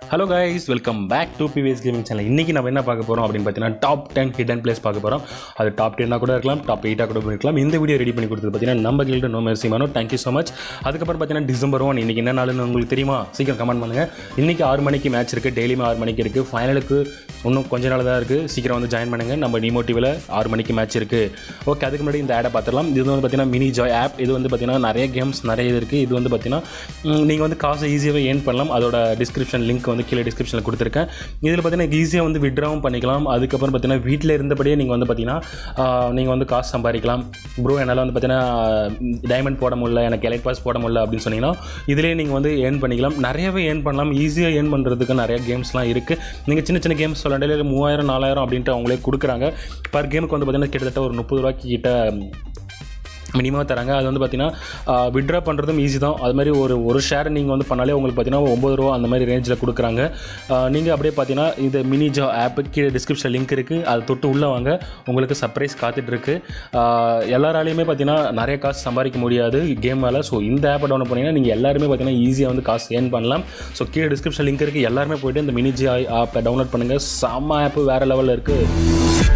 hello guys welcome back to BVS gaming channel இன்றைக்கி நம்ம என்ன பார்க்க போகிறோம் அப்படின்னு பார்த்தீங்கன்னா டாப் டென் ஹிடன் பிளேஸ் பார்க்க போகிறோம் அது டாப் டென்னாக கூட இருக்கலாம் டாப் எயிட்டாக கூட இருக்கலாம் இந்த வீடியோ ரெடி பண்ணி கொடுத்தது பார்த்தீங்கன்னா நம்ம கிட்ட no mercy Mano thank you so much அதுக்கப்புறம் பார்த்தீங்கன்னா டிசம்பர் ஒன் இன்றைக்கி என்ன நாளுன்னு உங்களுக்கு தெரியுமா சீக்கிரம் கமெண்ட் பண்ணுங்கள் இன்றைக்கி ஆறு மணிக்கு மேட்ச் இருக்குது டெய்லியுமே ஆறு மணிக்கு இருக்குது ஃபைனலுக்கு இன்னும் கொஞ்ச நாள் தான் இருக்குது சீக்கிரம் வந்து ஜாயின் பண்ணுங்கள் நம்ம டிமோட்டிவில் ஆறு மணிக்கு மேட்ச் இருக்குது ஓகே அதுக்கு முன்னாடி இந்த ஆடை பார்த்துடலாம் இது வந்து பார்த்தீங்கன்னா மினி ஜாய் ஆப் இது வந்து பார்த்தீங்கன்னா நிறைய கேம்ஸ் நிறைய இது இருக்குது இது வந்து பார்த்தீங்கன்னா நீங்கள் வந்து காசை ஈஸியாகவே ஏர்ன் பண்ணலாம் அதோட டிஸ்கிரிப்ஷன் லிங்க் வந்து கீழே டிஸ்கிரிப்ஷனில் கொடுத்துருக்கேன் இதில் பார்த்தீங்கன்னா ஈஸியாக வந்து விட்ராவும் பண்ணிக்கலாம் அதுக்கப்புறம் பார்த்தீங்கன்னா வீட்டில் இருந்தபடியே நீங்கள் வந்து பார்த்தீங்கன்னா நீங்கள் வந்து காசு சம்பாதிக்கலாம் ப்ரோ என்னால் வந்து பார்த்தீங்கன்னா டைமண்ட் போட முடியல எனக்கு எலைட் பாஸ் போட முடியல அப்படின்னு சொன்னீங்கன்னா இதிலே நீங்கள் வந்து ஏர்ன் பண்ணிக்கலாம் நிறையவே ஏர்ன் பண்ணலாம் ஈஸியாக ஏர்ன் பண்ணுறதுக்கு நிறைய கேம்ஸ்லாம் இருக்குது நீங்கள் சின்ன சின்ன கேம்ஸ் சொல்லண்டில் மூவாயிரம் நாலாயிரம் அப்படின்ட்டு அவங்களே கொடுக்குறாங்க பர் கேமுக்கு வந்து பார்த்தீங்கன்னா கிட்டத்தட்ட ஒரு முப்பது ரூபாய்க்கு கிட்ட மினிமம் தராங்க அது வந்து பார்த்தீங்கன்னா விட்ரா பண்ணுறதும் ஈஸி தான் அது மாதிரி ஒரு ஒரு ஷேர் நீங்கள் வந்து பண்ணாலே உங்களுக்கு பார்த்தீங்கன்னா ஒம்பது ரூபா அந்த மாதிரி ரேஞ்சில் கொடுக்குறாங்க நீங்கள் அப்படியே பார்த்தீங்கன்னா இந்த மினி ஜா ஆப்பு கீழே டிஸ்கிரிப்ஷன் லிங்க் இருக்குது அதை தொட்டு உள்ளே வாங்க உங்களுக்கு சர்ப்ரைஸ் காத்துட்ருக்கு எல்லாராலையுமே பார்த்தீங்கன்னா நிறைய காசு சம்பாதிக்க முடியாது கேம் மேலே ஸோ இந்த ஆப்பை டவுன்லோட் பண்ணிங்கன்னா நீங்கள் எல்லாருமே பார்த்தீங்கன்னா ஈஸியாக வந்து காசு ஏர்ன் பண்ணலாம் ஸோ கீழே டிஸ்கிரிப்ஷன் லிங்க் இருக்குது எல்லாருமே போய்ட்டு இந்த மினி ஜி ஆப்பை டவுன்லோட் பண்ணுங்கள் செம்ம ஆப்பு வேறு லெவலில் இருக்குது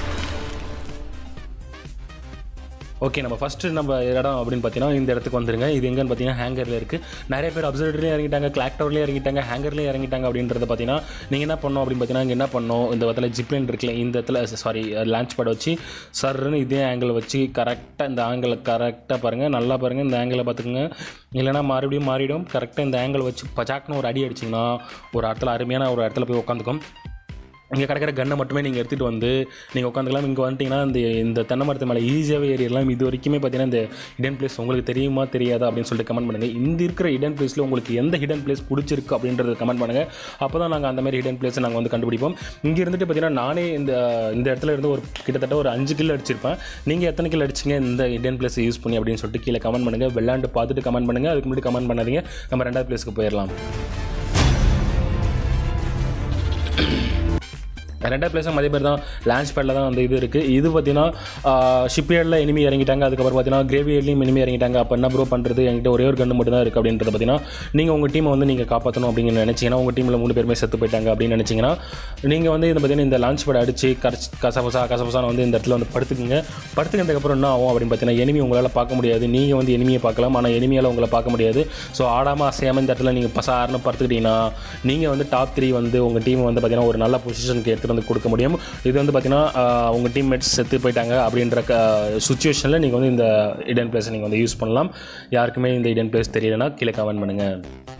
ஓகே நம்ம ஃபஸ்ட்டு நம்ம இடம் அப்படின்னு பார்த்தீங்கன்னா இந்த இடத்துக்கு வந்துருங்க இது எங்கன்னு பார்த்தீங்கன்னா ஹேங்கரில் இருக்குது நிறைய பேர் அப்சர்வேட்டர்லேயும் இறங்கிட்டாங்க கிளாக் டவர்லேயும் இறங்கிட்டாங்க ஹேங்கர்லேயும் இறங்கிட்டாங்க அப்படின்றத பார்த்தீங்கன்னா நீங்கள் என்ன பண்ணணும் அப்படின்னு பார்த்தீங்கன்னா இங்கே என்ன பண்ணணும் இந்த இடத்துல ஜிப்லைன் இருக்குல்ல இந்த இடத்துல சாரி லான்ச் பேட் வச்சு சர்ன்னு இதே ஆங்கிள் வச்சு கரெக்டாக இந்த ஆங்கிளை கரெக்டாக பாருங்கள் நல்லா பாருங்கள் இந்த ஆங்கிளை பார்த்துக்குங்க இல்லைனா மறுபடியும் மாறிடும் கரெக்டாக இந்த ஆங்கிள் வச்சு பச்சாக்குன்னு ஒரு அடி அடிச்சிங்கன்னா ஒரு இடத்துல அருமையான ஒரு இடத்துல போய் உட்காந்துக்கும் இங்கே கிடைக்கிற கன்னை மட்டுமே நீங்கள் எடுத்துகிட்டு வந்து நீங்கள் உட்காந்துக்கலாம் இங்கே வந்துட்டிங்கன்னா இந்த இந்த தென்னை மரத்து மேலே ஈஸியாகவே ஏறிடலாம் இது வரைக்குமே பார்த்தீங்கன்னா இந்த ஹிடன் பிளேஸ் உங்களுக்கு தெரியுமா தெரியாதா அப்படின்னு சொல்லிட்டு கமெண்ட் பண்ணுங்கள் இந்த இருக்கிற ஹிடன் பிளேஸில் உங்களுக்கு எந்த ஹிடன் பிளேஸ் பிடிச்சிருக்கு அப்படின்றத கமெண்ட் பண்ணுங்கள் அப்போ தான் நாங்கள் அந்த மாதிரி ஹிடன் பிளேஸை நாங்கள் வந்து கண்டுபிடிப்போம் இங்கே இருந்துட்டு பார்த்தீங்கன்னா நானே இந்த இந்த இடத்துல இருந்து ஒரு கிட்டத்தட்ட ஒரு அஞ்சு கிலோ அடிச்சிருப்பேன் நீங்கள் எத்தனை கிலோ அடிச்சிங்க இந்த ஹிடன் பிளேஸை யூஸ் பண்ணி அப்படின்னு சொல்லிட்டு கீழே கமெண்ட் பண்ணுங்கள் விளாண்டு பார்த்துட்டு கமெண்ட் பண்ணுங்கள் அதுக்கு முன்னாடி கமெண்ட் பண்ணாதீங்க நம்ம ரெண்டாவது பிளேஸ்க்கு போயிடலாம் ரெண்டாவது பிளேஸும் அதே பேர் தான் லான்ச் பேடில் தான் அந்த இது இருக்குது இது பார்த்தீங்கன்னா ஷிப்யார்டில் எனிமி இறங்கிட்டாங்க அதுக்கப்புறம் பார்த்தீங்கன்னா கிரேவியர்லையும் எனிமி இறங்கிட்டாங்க அப்போ என்ன ப்ரோ பண்ணுறது என்கிட்ட ஒரே ஒரு கன்று மட்டும் தான் இருக்குது அப்படின்றத பார்த்தீங்கன்னா நீங்கள் உங்கள் டீமை வந்து நீங்கள் காப்பாற்றணும் அப்படின்னு நினச்சிங்கன்னா உங்கள் டீமில் மூணு பேருமே செத்து போயிட்டாங்க அப்படின்னு நினச்சிங்கன்னா நீங்கள் வந்து இந்த பார்த்தீங்கன்னா இந்த லான்ச் பேட் அடிச்சு கரச் கசபசா கசபசான வந்து இந்த இடத்துல வந்து படுத்துக்குங்க படுத்துக்கிறதுக்கப்புறம் என்ன ஆகும் அப்படின்னு பார்த்தீங்கன்னா எனிமி உங்களால் பார்க்க முடியாது நீங்கள் வந்து எனிமியை பார்க்கலாம் ஆனால் எனிமியால் உங்களை பார்க்க முடியாது ஸோ ஆடாமல் அசையாமல் இந்த இடத்துல நீங்கள் பசாருன்னு படுத்துக்கிட்டீங்கன்னா நீங்கள் வந்து டாப் த்ரீ வந்து உங்கள் டீமை வந்து பார்த்தீங்கன்னா ஒரு நல்ல பொசிஷனுக்கு எடுத்துகிட்டு வந்து கொடுக்க முடியும் இது வந்து பார்த்தீங்கன்னா உங்கள் டீம்மேட்ஸ் செத்து போயிட்டாங்க அப்படின்ற க சுச்சுவேஷனில் நீங்கள் வந்து இந்த இடன் பிளேஸை நீங்கள் வந்து யூஸ் பண்ணலாம் யாருக்குமே இந்த இடன் பிளேஸ் தெரியலனா கீழே கமெண்ட் பண்ணுங்கள்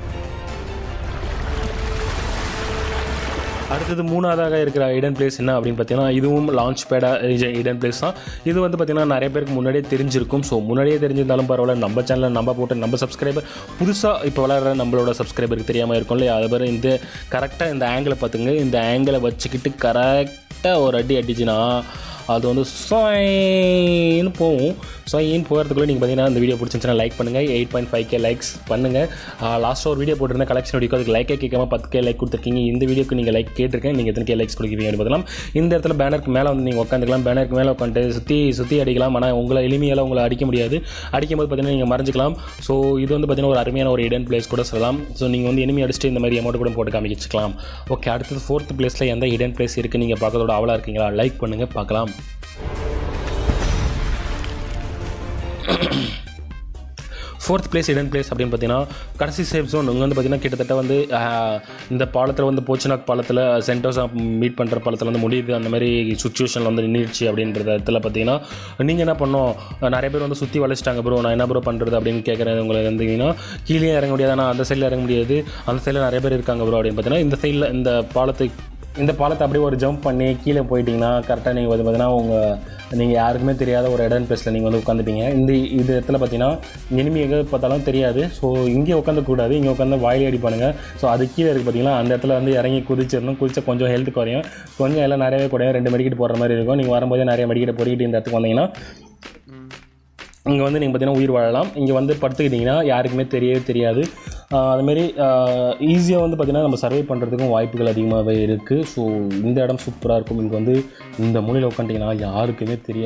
அடுத்தது மூணாவதாக இருக்கிற இடன் பிளேஸ் என்ன அப்படின்னு பார்த்தீங்கன்னா இதுவும் லான்ச் பேடாக இடன் பிளேஸ் தான் இது வந்து பார்த்திங்கன்னா நிறைய பேருக்கு முன்னாடியே தெரிஞ்சிருக்கும் ஸோ முன்னாடியே தெரிஞ்சிருந்தாலும் பரவாயில்ல நம்ம சேனலில் நம்ம போட்டு நம்ம சப்ஸ்கிரைபர் புதுசாக இப்போ வளர்கிற நம்மளோட சப்ஸ்கிரைபருக்கு தெரியாமல் இருக்கும் இல்லையா அது பேர் இந்த கரெக்டாக இந்த ஆங்கிளை பார்த்துங்க இந்த ஆங்கிளை வச்சுக்கிட்டு கரெக்டாக ஒரு அடி அடிச்சுன்னா அது வந்து சொயின்னு போகும் சொயின்னு போகிறதுக்குள்ளே நீங்கள் பார்த்தீங்கன்னா இந்த வீடியோ பிடிச்சிருந்துச்சுன்னா லைக் பண்ணுங்கள் eight point five K likes பண்ணுங்கள் லாஸ்ட்டாக ஒரு வீடியோ போட்டிருந்தேன் கலெக்ஷன் வீடியோ அதுக்கு லைக்கே கேட்காம பத்து கே லைக் கொடுத்துருக்கீங்க இந்த வீடியோக்கு நீங்கள் லைக் கேட்டிருக்கேன் நீங்கள் எத்தனை கே லைக்ஸ் கொடுக்குறீங்க பார்த்தலாம் இந்த இடத்துல பேனருக்கு மேலே வந்து நீங்கள் உட்காந்துக்கலாம் பேனருக்கு மேலே உட்காந்து சுற்றி சுற்றி அடிக்கலாம் ஆனால் உங்களை எளிமையால் உங்களை அடிக்க முடியாது அடிக்கும்போது பார்த்தீங்கன்னா நீங்கள் மறைஞ்சிக்கலாம் ஸோ இது வந்து பார்த்தீங்கன்னா ஒரு அருமையான ஒரு இடன் பிளேஸ் கூட சொல்லலாம் ஸோ நீங்கள் வந்து எனிமி அடிச்சுட்டு இந்த மாதிரி அமௌண்ட் கூட போட்டு காமிச்சிக்கலாம் ஓகே அடுத்தது ஃபோர்த் பிளேஸில் எந்த இடன் பிளேஸ் இருக்குது நீங்கள் பார்க்கறதோட அவலாக இருக்கீங்களா லைக் பண்ணுங்கள் பார்க்கலாம் ஃபோர்த் பிளேஸ் இடன் பிளேஸ் அப்படின்னு பார்த்தீங்கன்னா கடைசி சேஃப் ஜோன் இங்கே வந்து பார்த்தீங்கன்னா கிட்டத்தட்ட வந்து இந்த பாலத்தில் வந்து போச்சுனாக் பாலத்தில் சென்டோஸா மீட் பண்ணுற பாலத்தில் வந்து முடியுது அந்த மாதிரி சுச்சுவேஷனில் வந்து நின்றுச்சு அப்படின்றத இடத்துல பார்த்தீங்கன்னா நீங்கள் என்ன பண்ணோம் நிறைய பேர் வந்து சுற்றி வளைச்சிட்டாங்க ப்ரோ நான் என்ன ப்ரோ பண்ணுறது அப்படின்னு கேட்குறது உங்களை இருந்தீங்கன்னா கீழே இறங்க முடியாது ஆனால் அந்த சைடில் இறங்க முடியாது அந்த சைடில் நிறைய பேர் இருக்காங்க ப்ரோ அப்படின்னு பார்த்தீங்கன்னா இந்த சைடில் இந்த பாலத்தை இந்த பாலத்தை அப்படியே ஒரு ஜம்ப் பண்ணி கீழே போயிட்டீங்கன்னா கரெக்டாக நீங்கள் வந்து பார்த்தீங்கன்னா உங்கள் நீங்கள் யாருக்குமே தெரியாத ஒரு இடம் பிளேஸில் நீங்கள் வந்து உட்காந்துப்பீங்க இந்த இது இடத்துல பார்த்தீங்கன்னா இனிமே எங்கே பார்த்தாலும் தெரியாது ஸோ இங்கே உட்காந்துக்கூடாது இங்கே உட்காந்து வாயிலே அடிப்பானுங்க ஸோ அது கீழே இருக்குது பார்த்தீங்கன்னா அந்த இடத்துல வந்து இறங்கி குதிச்சிடணும் குதிச்சா கொஞ்சம் ஹெல்த் குறையும் கொஞ்சம் எல்லாம் நிறையவே குறையும் ரெண்டு மெடிக்கெட் போடுற மாதிரி இருக்கும் நீங்கள் வரும்போதே நிறைய மெடிக்கெட் பொறிக்கிட்டு இந்த இடத்துக்கு வந்தீங்கன்னா இங்கே வந்து நீங்கள் பார்த்தீங்கன்னா உயிர் வாழலாம் இங்கே வந்து படுத்துக்கிட்டிங்கன்னா யாருக்குமே தெரியவே தெரியாது அதுமாரி ஈஸியாக வந்து பார்த்திங்கன்னா நம்ம சர்வை பண்ணுறதுக்கும் வாய்ப்புகள் அதிகமாகவே இருக்குது ஸோ இந்த இடம் சூப்பராக இருக்கும் இங்கே வந்து இந்த மூலையில் உட்காந்துட்டிங்கன்னா யாருக்குமே தெரியாது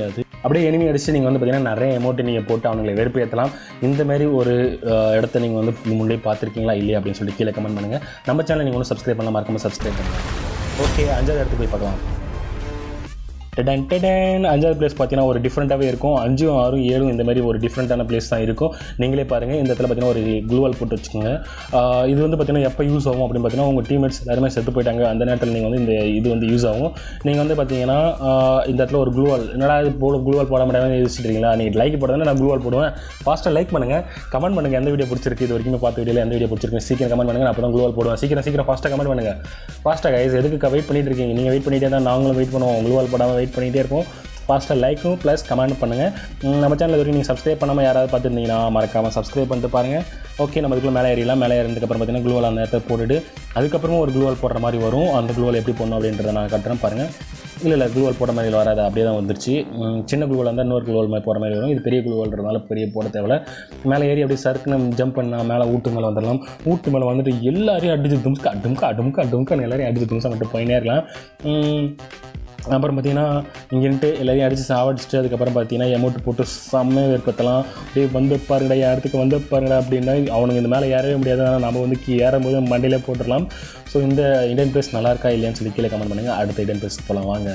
அப்படியே எனிமி அடிச்சு நீங்கள் வந்து பார்த்தீங்கன்னா நிறைய எமௌண்ட்டு நீங்கள் போட்டு அவங்களை வெறுப்பேற்றலாம் இந்த மாதிரி ஒரு அஹ், இடத்த நீங்கள் வந்து முன்னே பார்த்துருக்கீங்களா இல்லையா அப்படின்னு சொல்லி கீழே கமெண்ட் பண்ணுங்கள் நம்ம சேனல் நீங்கள் ஒன்றும் சப்ஸ்கிரைப் பண்ணலாம் மறக்காம சப்ஸ்கிரைப் பண்ணுங்கள் ஓகே அஞ்சாவது இடத்துக்கு போய் பார்க்கலாம் டெடன் டெடன் அஞ்சாவது பிளேஸ் பார்த்தீங்கன்னா ஒரு டிஃப்ரெண்ட்டாகவே இருக்கும் அஞ்சும் ஆறும் ஏழும் இந்த மாதிரி ஒரு டிஃப்ரெண்ட்டான பிளேஸ் தான் இருக்கும் நீங்களே பாருங்கள் இந்த இடத்துல பார்த்தீங்கன்னா ஒரு க்ளூவல் போட்டு வச்சுக்கோங்க ஆஹ் இது வந்து பார்த்தீங்கன்னா எப்போ யூஸ் ஆகும் அப்படின்னு பார்த்தீங்கன்னா உங்கள் டீம்மேட்ஸ் எல்லாருமே செத்து போயிட்டாங்க அந்த நேரத்தில் நீங்கள் வந்து இந்த இது வந்து யூஸ் ஆகும் நீங்கள் வந்து பார்த்தீங்கன்னா ஆஹ் இந்த இடத்துல ஒரு க்ளூவல் என்னடா இது போல க்ளூவல் போட முடியாமல் யோசிச்சிருக்கீங்களா நீங்கள் லைக் போடுறதுனா நான் க்ளூவல் போடுவேன் ஃபாஸ்ட்டாக லைக் பண்ணுங்கள் கமெண்ட் பண்ணுங்கள் எந்த வீடியோ பிடிச்சிருக்கு இது வரைக்கும் பார்த்த வீடியோவில் எந்த வீடியோ பிடிச்சிருக்கு சீக்கிரம் கமெண்ட் பண்ணுங்கள் நான் அப்போ தான் க்ளூவல் போடுவேன் சீக்கிரம் சீக்கிரம் ஃபாஸ்ட்டாக கமெண்ட் பண்ணுங்கள் ஃபாஸ்ட்டாக கைஸ் எதுக்கு வெயிட் பண்ணிட்டு இருக்கீங்க நீங்கள் வெயிட் பண்ணிட்டே தான் நாங்களும் வெயிட் பண்ணுவோம் க்ளூவல் போடாமல் வெயிட் பண்ணிகிட்டே இருப்போம் ஃபாஸ்ட்டாக லைக்கும் ப்ளஸ் கமெண்ட் பண்ணுங்கள் உம், நம்ம சேனல் வரைக்கும் நீங்கள் சப்ஸ்கிரைப் பண்ணாமல் யாராவது பார்த்துருந்தீங்கன்னா மறக்காமல் சப்ஸ்கிரைப் பண்ணிட்டு பாருங்கள் ஓகே நம்ம இதுக்குள்ள மேலே ஏறிடலாம் மேலே ஏறினதுக்கப்புறம் பார்த்தீங்கன்னா க்ளூவல் அந்த இடத்துல போட்டுட்டு அதுக்கப்புறமா ஒரு க்ளூவல் போடுற மாதிரி வரும் அந்த க்ளூவல் எப்படி போடணும் அப்படின்றத நான் கட்டுறேன் பாருங்கள் இல்லை இல்லை க்ளூவல் போட மாதிரி வராது அப்படியே தான் வந்துருச்சு உம், சின்ன க்ளூவல் இருந்தால் இன்னொரு க்ளூவல் மாதிரி போகிற மாதிரி வரும் இது பெரிய க்ளூவல்ன்றதுனால பெரிய போட தேவையில்ல மேலே ஏறி அப்படியே சறுக்குன்னு ஜம்ப் பண்ணால் மேலே ஊட்டு மேலே வந்துடலாம் ஊட்டு மேலே வந்துட்டு எல்லாரையும் அடிச்சு தும்ஸ்கா அடும்கா அடும்கா அடும்கான்னு எல்லாரையும் அடிச்சு தும்சா மட்டும் போயினே இருக்கலாம் உம், அப்புறம் பார்த்தீங்கன்னா இங்கேன்ட்டு எல்லாரையும் அடித்து சாவடிச்சிட்டு அதுக்கப்புறம் பார்த்தீங்கன்னா எமௌண்ட் போட்டு செம்மையாக விருப்பத்தலாம் அப்படியே வந்து பாருங்கடா என் இடத்துக்கு வந்து பாருங்கடா அப்படின்னா அவனுங்க இந்த மேலே ஏறவே முடியாது ஆனால் நம்ம வந்து கீ ஏறும்போது மண்டையிலே போட்டுடலாம் ஸோ இந்த இந்தியன் பேஸ் நல்லா இருக்கா இல்லையான்னு சொல்லி கீழே கமெண்ட் பண்ணுங்கள் அடுத்த இந்தியன் பேஸ் போகலாம் வாங்க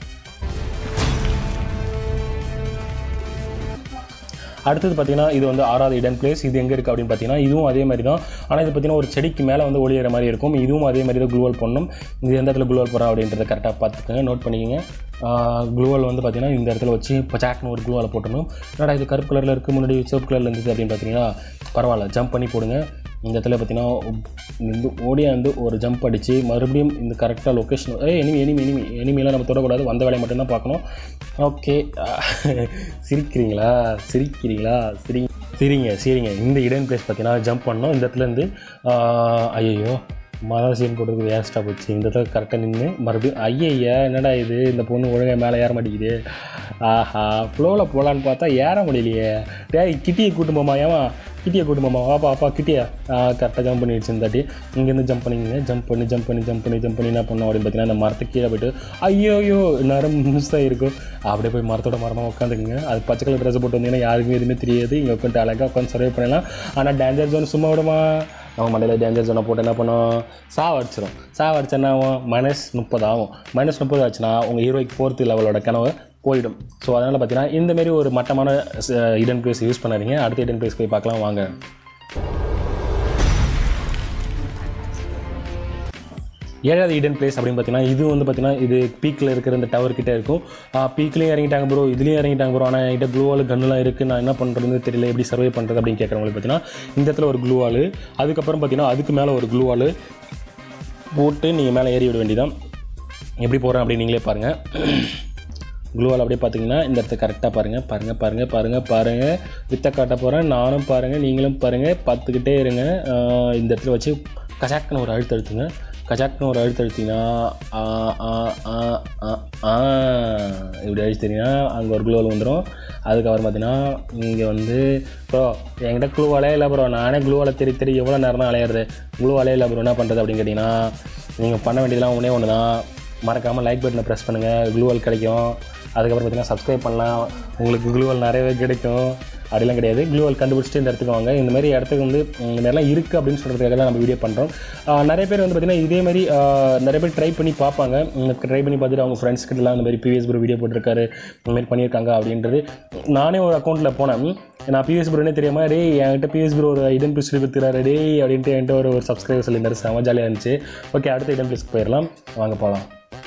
அடுத்தது பார்த்தீங்கன்னா இது வந்து ஆறாவது இடன் பிளேஸ் இது எங்கே இருக்குது அப்படின்னு பார்த்தீங்கன்னா இதுவும் அதே மாதிரி தான் ஆனால் இது பார்த்தீங்கன்னா ஒரு செடிக்கு மேலே வந்து ஒளியிற மாதிரி இருக்கும் இதுவும் அதே மாதிரி தான் க்ளூவல் பண்ணணும் இது எந்த இடத்துல க்ளூவல் போகிறோம் அப்படின்றத கரெக்டாக பார்த்துக்கோங்க நோட் பண்ணிக்கோங்க க்ளூவல் வந்து பார்த்தீங்கன்னா இந்த இடத்துல வச்சு பச்சாக்னு ஒரு க்ளூவால் போட்டணும் என்னடா இது கருப்பு கலரில் இருக்குது முன்னாடி சிவப்பு கலரில் இருந்தது அப்படின்னு பார்த்தீங்கன்னா பரவாயில்ல ஜம்ப் பண்ணி போடுங்க இந்த இடத்துல பார்த்தீங்கன்னா இந்த ஓடியாந்து ஒரு ஜம்ப் அடித்து மறுபடியும் இந்த கரெக்டாக லொக்கேஷன் ஏ எனிமி எனிமி எனிமி எனிமிலாம் நம்ம தொடக்கூடாது வந்த வேலையை மட்டும்தான் பார்க்கணும் ஓகே சிரிக்கிறீங்களா சிரிக்கிறீங்களா சிரி சரிங்க சரிங்க இந்த இடன் பிளேஸ் பார்த்தீங்கன்னா ஜம்ப் பண்ணோம் இந்த இடத்துலேருந்து ஐயோ மரம் சீன் போட்டுருக்கு வேஸ்ட்டாக போச்சு இந்த இடத்துல கரெக்டாக நின்று மறுபடியும் ஐயய்யா என்னடா இது இந்த பொண்ணு ஒழுங்கா மேலே ஏற மாட்டேங்குது ஆஹா ஃப்ளோவில் போகலான்னு பார்த்தா ஏற முடியலையே டேய் கிட்டியை கூட்டு போமா ஏமா கிட்டியை கூட்டு போமா வாப்பா அப்பா கிட்டியா கரெக்டாக ஜம்ப் பண்ணி வச்சு இந்தாட்டி இங்கேருந்து ஜம்ப் பண்ணிங்க ஜம்ப் பண்ணி ஜம்ப் பண்ணி ஜம்ப் பண்ணி ஜம்ப் பண்ணி என்ன பண்ணோம் அப்படின்னு பார்த்தீங்கன்னா அந்த மரத்துக்கு கீழே போயிட்டு ஐயோயோ நேரம் மிஸ் ஆகிருக்கும் அப்படியே போய் மரத்தோட மரமாக உட்காந்துக்குங்க அது பச்சை கலர் ட்ரெஸ் போட்டு வந்தீங்கன்னா யாருக்குமே எதுவுமே தெரியாது இங்கே உட்காந்து அழகாக உட்காந்து சர்வே பண்ணலாம் ஆனால் டேஞ்சர் ஜோன் சும்மா விடுமா நம்ம மண்டையில் டேஞ்சர் ஜோனை போட்டு என்ன பண்ணோம் சாவ அடிச்சிடும் சாவ அடிச்சா என்ன ஆகும் மைனஸ் முப்பது ஆகும் மைனஸ் முப்பது ஆச்சுன்னா உங்கள் ஹீரோய்க்கு ஃபோர்த்து லெவலோட கனவு போயிடும் ஸோ அதனால் பார்த்தீங்கன்னா இந்த மாதிரி ஒரு மட்டமான இடன் பிளேஸ் யூஸ் பண்ணாதீங்க அடுத்த இடன் பிளேஸ் போய் பார்க்கலாம் வாங்க ஏழாவது இடன் பிளேஸ் அப்படின்னு பார்த்தீங்கன்னா இது வந்து பார்த்தீங்கன்னா இது பீக்கில் இருக்கிற இந்த டவர் கிட்ட இருக்கும் பீக்லேயும் இறங்கிட்டாங்க ப்ரோ இதுலேயும் இறங்கிட்டாங்க ப்ரோ ஆனால் என்கிட்ட க்ளூவால் கன்னுலாம் இருக்குது நான் என்ன பண்ணுறதுன்னு தெரியல எப்படி சர்வே பண்ணுறது அப்படின்னு கேட்குறவங்களுக்கு பார்த்தீங்கன்னா இந்த இடத்துல ஒரு க்ளூவால் அதுக்கப்புறம் பார்த்தீங்கன்னா அதுக்கு மேலே ஒரு க்ளூவால் போட்டு நீங்கள் மேலே ஏறி விட வேண்டியதான் எப்படி போகிறேன் அப்படின்னு நீங்களே பாருங்கள் க்ளூவால் அப்படியே பார்த்தீங்கன்னா இந்த இடத்த கரெக்டாக பாருங்கள் பாருங்கள் பாருங்கள் பாருங்கள் பாருங்கள் வித்த காட்ட போகிறேன் நானும் பாருங்கள் நீங்களும் பாருங்கள் பார்த்துக்கிட்டே இருங்க ஆஹ் இந்த இடத்துல வச்சு கசாக்குன்னு ஒரு அழுத்து அழுத்துங்க கசாக்குன்னு ஒரு அழுத்து அழுத்திங்கன்னா ஆ, ஆ, ஆ, ஆ, ஆ, இப்படி அழிச்சிட்டிங்கன்னா அங்கே ஒரு க்ளூவால் வந்துடும் அதுக்கப்புறம் பார்த்தீங்கன்னா இங்கே வந்து ப்ரோ என்கிட்ட க்ளூவாலே இல்லை ப்ரோ நானே க்ளூவால் தெரி தெரி எவ்வளோ நேரம் தான் அலையிறது க்ளூவாலே இல்லை ப்ரோ என்ன பண்ணுறது அப்படின்னு கேட்டிங்கன்னா நீங்கள் பண்ண வேண்டியதெல்லாம் ஒன்றே ஒன்று தான் மறக்காமல் லைக் பட்டனை ப்ரெஸ் பண்ணுங்கள் க்ளூவல் கிடைக்கும் அதுக்கப்புறம் பார்த்தீங்கன்னா சப்ஸ்கிரைப் பண்ணலாம் உங்களுக்கு க்ளூவல் நிறையவே கிடைக்கும் அப்படிலாம் கிடையாது க்ளூவல் கண்டுபிடிச்சிட்டு இந்த இடத்துக்கு வாங்க இந்த மாதிரி இடத்துக்கு வந்து ம், இந்த மாதிரிலாம் இருக்குது அப்படின்னு சொல்கிறதுக்காக தான் நம்ம வீடியோ பண்ணுறோம் நிறைய பேர் வந்து பார்த்திங்கன்னா இதே மாதிரி ஆஹ், நிறைய பேர் ட்ரை பண்ணி பார்ப்பாங்க ட்ரை பண்ணி பார்த்துட்டு அவங்க ஃப்ரெண்ட்ஸ் கிட்டலாம் இந்த மாதிரி பிவிஎஸ் ப்ரோ வீடியோ போட்டிருக்காரு இந்த மாதிரி பண்ணியிருக்காங்க அப்படின்றது நானே ஒரு அக்கௌண்ட்டில் போனேன் நான் பிவிஎஸ் ப்ரோனே தெரியாம டேய் என்கிட்ட பிவிஎஸ் ப்ரோ ஒரு ஐடன் பிளஸ் வித்துறாரு டேய் அப்படின்ட்டு என்கிட்ட ஒரு ஒரு சப்ஸ்கிரைபர் சொல்லியிருந்தாரு செம ஜாலியாக இருந்துச்சு ஓகே அடுத்த ஐடன் பிளஸ்க்கு போயிடலாம் வாங்க போகலாம்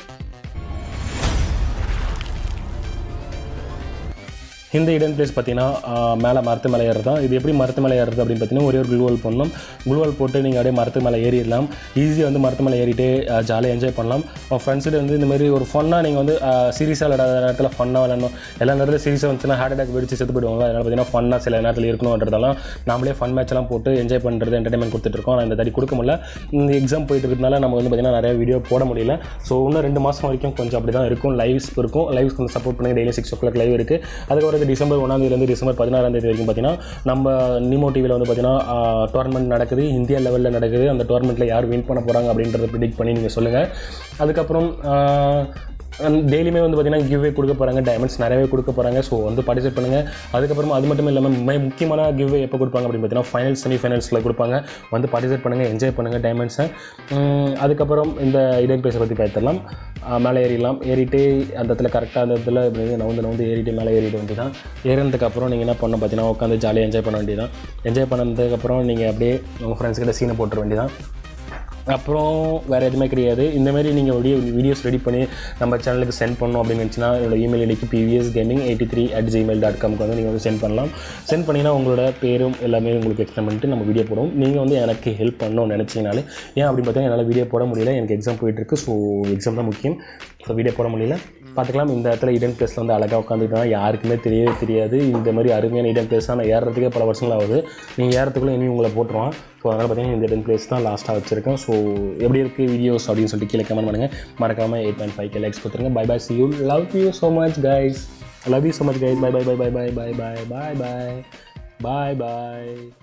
இந்த இடன் பிளேஸ் பார்த்தீங்கன்னா மேலே மரத்து மேலே ஏறுறது தான் இது எப்படி மரத்து மேலே ஏறுறது அப்படின்னு பார்த்தீங்கன்னா ஒரே ஒரு குளுவல் பண்ணணும் குளுவல் போட்டு நீங்கள் அப்படியே மரத்து மேலே ஏறிடலாம் ஈஸியாக வந்து மரத்து மேலே ஏறிட்டு ஜாலியாக என்ஜாய் பண்ணலாம் ஃப்ரெண்ட்ஸ்கிட்ட வந்து இந்த மாதிரி ஒரு ஃபன்னாக நீங்கள் வந்து சீரியஸாக விளையாடாத நேரத்தில் ஃபன்னாக விளையாடணும் எல்லா நேரத்தில் சீரியஸாக வந்துச்சுன்னா ஹார்ட் அட்டாக் வெடிச்சு செத்து போயிடுவாங்க அதனால் பார்த்தீங்கன்னா ஃபன்னாக சில நேரத்தில் இருக்கணுன்றதெல்லாம் நாமளே ஃபன் மேட்ச்லாம் போட்டு என்ஜாய் பண்ணுறது என்டர்டைன்மெண்ட் கொடுத்துட்ருக்கோம் ஆனால் இந்த தடி கொடுக்க முடியல இந்த எக்ஸாம் போயிட்டு இருக்கிறதுனால நம்ம வந்து பார்த்தீங்கன்னா நிறைய வீடியோ போட முடியல ஸோ இன்னும் ரெண்டு மாதம் வரைக்கும் கொஞ்சம் அப்படி தான் இருக்கும் லைவ்ஸ் இருக்கும் லைவ்ஸ் கொஞ்சம் சப்போர்ட் பண்ணி daily six o'clock live இருக்குது அதுக்கப்புறம் இது டிசம்பர் ஒன்றாந்தேதிலேருந்து டிசம்பர் பதினாறாம் தேதி வரைக்கும் பார்த்தீங்கன்னா நம்ம நிமோ டிவியில் வந்து பார்த்தீங்கன்னா டோர்னமெண்ட் நடக்குது இந்தியா லெவலில் நடக்குது அந்த டோர்னமெண்ட்டில் யார் வின் பண்ண போகிறாங்க அப்படின்றத ப்ரிடிக்ட் பண்ணி நீங்கள் சொல்லுங்கள் அதுக்கப்புறம் ஆஹ், டெய்லியுமே வந்து பார்த்தீங்கன்னா கிவ்வே கொடுக்க போகிறாங்க டைமண்ட்ஸ் நிறையவே கொடுக்க போகிறாங்க ஸோ வந்து பார்ட்டிசிபேட் பண்ணுங்கள் அதுக்கப்புறமா அது மட்டும் இல்லாமல் மை முக்கியமான கிவ்வே எப்போ கொடுப்பாங்க அப்படின்னு பார்த்தீங்கன்னா ஃபைனல் செமி ஃபைனல்ஸில் கொடுப்பாங்க வந்து பார்ட்டிசிபேட் பண்ணுங்கள் என்ஜாய் பண்ணுங்கள் டைமண்ட்ஸை அதுக்கப்புறம் இந்த இடன் பேஸை பற்றி பார்த்துடலாம் அஹ் மேலே ஏறிடலாம் ஏறிட்டு அந்த இடத்துல கரெக்டாக அந்த இடத்துல இப்படி நவுந்து நவுந்து ஏறிட்டு மேலே ஏறிட வேண்டியதான் ஏறினதுக்கப்புறம் நீங்கள் என்ன பண்ணணும் பார்த்தீங்கன்னா உட்காந்து ஜாலியாக என்ஜாய் பண்ண வேண்டியதான் என்ஜாய் பண்ணதுக்கப்புறம் நீங்கள் அப்படியே உங்கள் ஃப்ரெண்ட்ஸ் கிட்ட சீனை போட்டுற வேண்டியதான் அப்புறம் வேறு எதுவுமே கிடையாது இந்த மாதிரி நீங்கள் வீடியோ வீடியோஸ் ரெடி பண்ணி நம்ம சேனலுக்கு சென்ட் பண்ணணும் அப்படின்னு நினச்சினா என்னோட இமெயில் ஐடிக்கு BVS gaming eighty three at Gmail dot காம்க்கு வந்து நீங்கள் வந்து சென்ட் பண்ணலாம் சென்ட் பண்ணிங்கன்னா உங்களோட பேரும் எல்லாமே உங்களுக்கு எக்ஸ்பிளைன் பண்ணிட்டு நம்ம வீடியோ போடுவோம் நீங்கள் வந்து எனக்கு ஹெல்ப் பண்ணணும்னு நினச்சிங்கனாலே ஏன் அப்படின்னு பார்த்தீங்கன்னா என்னால் வீடியோ போட முடியல எனக்கு எக்ஸாம் போயிட்டுருக்கு ஸோ எக்ஸாம் தான் முக்கியம் ஸோ வீடியோ போட முடியல பார்த்துக்கலாம் இந்த இடத்துல இடன் பிளேஸில் வந்து அழகாக உட்காந்துக்கிட்டா யாருக்குமே தெரியவே தெரியாது இந்த மாதிரி அருமையான இடன் பிளேஸ் தான் நான் ஏறுறதுக்கே பல வருஷங்கள் ஆகுது நீங்கள் ஏறத்துக்குள்ளே இனி உங்களை போட்டுருவான் ஸோ அதனால் பார்த்தீங்கன்னா இந்த இடன் பிளேஸ் தான் லாஸ்ட்டாக வச்சிருக்கேன் ஸோ எப்படி இருக்குது வீடியோஸ் அப்படின்னு சொல்லிட்டு கீழே கமெண்ட் பண்ணுங்கள் மறக்காமல் eight point five K likes கொடுத்துருங்க bye bye see you love you so much guys love you so much guys bye bye bye bye bye bye bye bye bye bye by